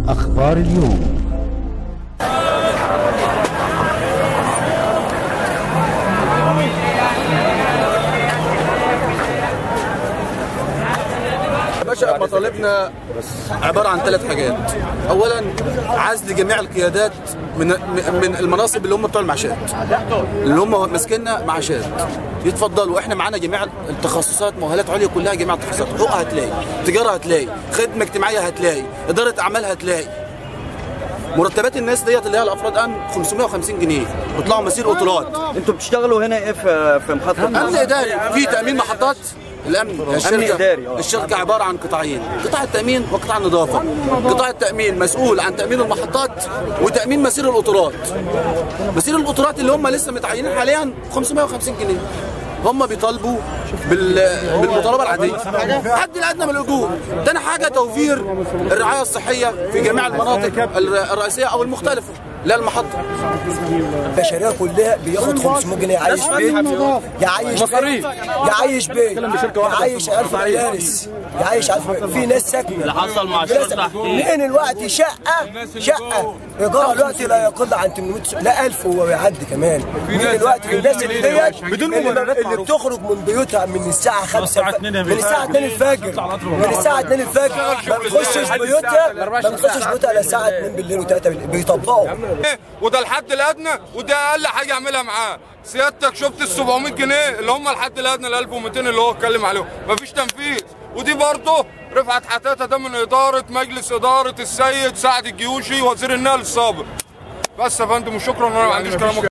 أخبار اليوم باشا مطالبنا عباره عن ثلاث حاجات اولا عزل جميع القيادات من من المناصب اللي هم بتوع المعاشات اللي هم ماسكيننا معاشات يتفضلوا احنا معانا جميع التخصصات مؤهلات عليا كلها جميع التخصصات حقوق هتلاقي تجاره هتلاقي خدمه اجتماعيه هتلاقي اداره اعمال هتلاقي مرتبات الناس ديت اللي هي الافراد ان 550 جنيه بيطلعوا مسير قطارات انتوا بتشتغلوا هنا ايه في في محطه امن اداري في تامين محطات الامن الشركه إداري، آه. الشركه عباره عن قطاعين قطاع التامين وقطاع النظافه قطاع التامين مسؤول عن تامين المحطات وتامين مسير القطارات مسير القطارات اللي هم لسه متعينين حاليا 550 جنيه هم بيطالبوا بال... بالمطالبه العاديه الحد الادنى من الاجور تاني حاجه توفير الرعايه الصحيه في جميع المناطق الر- الرئيسيه او المختلفه لا المحطه البشريه كلها بياخد 500 جنيه يعيش بيه يعيش مصاريف يعيش بيه يعيش 1000 مدارس يعيش 1000 في ناس ساكنه اللي حصل مع من الوقت شقه شقه ايجارها دلوقتي لا يقل عن 800 لا 1000 هو بيعدي كمان من الوقت الناس اللي ديت بدون اللي بتخرج من بيوتها من الساعه 5 من الساعه 2 الفجر من الساعه 2 الفجر ما بتخشش بيوتها ما بتخشش بيوتها الا الساعه 2 بالليل و3 بالليل بيطبقوا إيه؟ وده الحد الادنى وده اقل حاجه يعملها معاه سيادتك شفت ال 700 جنيه اللي هم الحد الادنى ال 1200 اللي هو اتكلم عليهم مفيش تنفيذ ودي برضه رفعت حتاته ده من اداره مجلس اداره السيد سعد الجيوشي وزير النقل السابق بس يا فندم وشكرا انا ما عنديش كلام